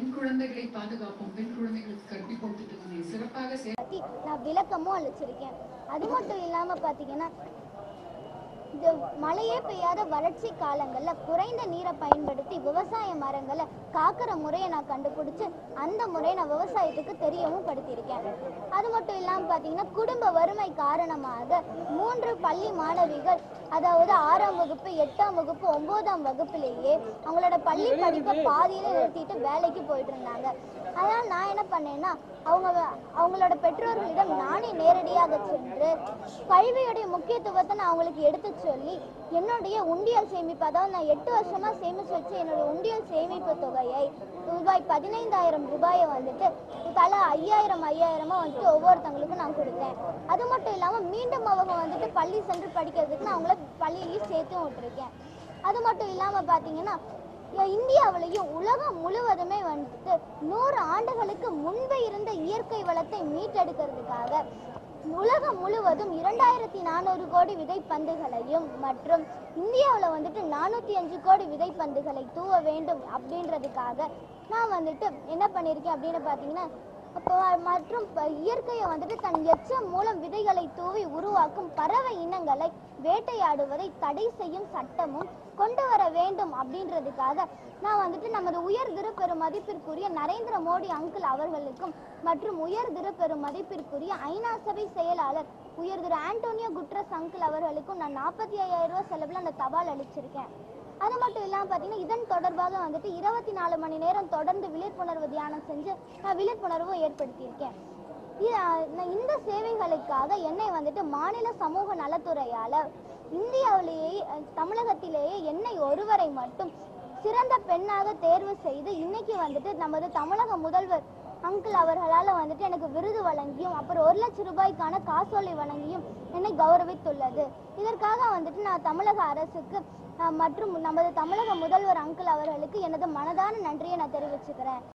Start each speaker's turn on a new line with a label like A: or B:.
A: பெண் குழந்தைகளை பாதுகாப்போம் பெண் குழந்தைகளுக்கு கற்பிப்போம் திட்டத்தினை சிறப்பாக செயல்
B: பற்றி நான் விளக்கமும் அளிச்சிருக்கேன் அது மட்டும் இல்லாமல் பார்த்தீங்கன்னா இந்த மழையே பெய்யாத வறட்சி காலங்களில் குறைந்த நீரை பயன்படுத்தி விவசாய மரங்களை காக்கிற முறையை நான் கண்டுபிடிச்சு அந்த முறையை நான் விவசாயத்துக்கு தெரியவும் படுத்தியிருக்கேன் அது மட்டும் இல்லாமல் பார்த்தீங்கன்னா குடும்ப வறுமை காரணமாக மூன்று பள்ளி மாணவிகள் அதாவது ஆறாம் வகுப்பு எட்டாம் வகுப்பு ஒன்பதாம் வகுப்பிலேயே அவங்களோட பள்ளி படிப்பை பாதியில நிறுத்திட்டு வேலைக்கு போயிட்டு இருந்தாங்க அதனால் நான் என்ன பண்ணேன்னா அவங்க அவங்களோட பெற்றோர்களிடம் நானே நேரடியாக சென்று கல்வியுடைய முக்கியத்துவத்தை நான் அவங்களுக்கு எடுத்து சொல்லி என்னுடைய உண்டியல் சேமிப்பு அதாவது நான் எட்டு வருஷமா சேமிச்சு வச்சு என்னுடைய உண்டியல் சேமிப்பு தொகையை ரூபாய் பதினைந்தாயிரம் ரூபாயை வந்துட்டு தலா ஐயாயிரம் ஐயாயிரமா வந்துட்டு ஒவ்வொருத்தவங்களுக்கும் நான் கொடுத்தேன் அது மட்டும் இல்லாமல் மீண்டும் அவங்க வந்துட்டு பள்ளி சென்று படிக்கிறதுக்கு நான் அவங்கள பள்ளியிலையும் சேர்த்தும் விட்டுருக்கேன் அது மட்டும் இல்லாமல் பார்த்தீங்கன்னா இ- இந்தியாவிலையும் உலகம் முழுவதுமே வந்துட்டு நூறு ஆண்டுகளுக்கு முன்பே இருந்த இயற்கை வளத்தை மீட்டெடுக்கிறதுக்காக உலகம் முழுவதும் இரண்டாயிரத்தி நானூறு கோடி விதைப்பந்துகளையும் மற்றும் இந்தியாவில் வந்துட்டு நானூற்றி அஞ்சு கோடி விதைப்பந்துகளை தூவ வேண்டும் அப்படின்றதுக்காக நான் வந்துட்டு என்ன பண்ணியிருக்கேன் அப்படின்னு பார்த்தீங்கன்னா அப்போ மற்றும் ப- இயற்கையை வந்துட்டு தன் எச்சம் மூலம் விதைகளை தூவி உருவாக்கும் பறவை இனங்களை வேட்டையாடுவதை தடை செய்யும் சட்டமும் கொண்டு வர வேண்டும் அப்படின்றதுக்காக நான் வந்துட்டு நமது உயர் திரு பெரும் மதிப்பிற்குரிய நரேந்திர மோடி அங்கிள் அவர்களுக்கும் மற்றும் உயர் திரு பெரும் மதிப்பிற்குரிய ஐநா சபை செயலாளர் உயர் திரு ஆண்டோனியோ குட்ரஸ் அங்கிள் அவர்களுக்கும் நான் நாற்பத்தி ஐயாயிரம் ரூபாய் செலவில் அந்த தபால் அளிச்சிருக்கேன் அது மட்டும் இல்லாமல் பார்த்தீங்கன்னா இதன் தொடர்பாக வந்துட்டு இருபத்தி நாலு மணி நேரம் தொடர்ந்து விழிப்புணர்வு தியானம் செஞ்சு நான் விழிப்புணர்வும் ஏற்படுத்தியிருக்கேன் இ- அஹ் நான் இந்த சேவைகளுக்காக என்னை வந்துட்டு மாநில சமூக நலத்துறையால் இந்தியாவிலேயே அஹ் தமிழகத்திலேயே என்னை ஒருவரை மட்டும் சிறந்த பெண்ணாக தேர்வு செய்து இன்னைக்கு வந்துட்டு நமது தமிழக முதல்வர் அங்கிள் அவர்களால் வந்துட்டு எனக்கு விருது வழங்கியும் அப்புறம் ஒரு லட்சம் ரூபாய்க்கான காசோலை வழங்கியும் என்னை கௌரவித்துள்ளது இதற்காக வந்துட்டு நான் தமிழக அரசுக்கு அஹ், மற்றும் நமது தமிழக முதல்வர் அங்கிள் அவர்களுக்கு எனது மனதான நன்றியை நான் தெரிவிச்சுக்கிறேன்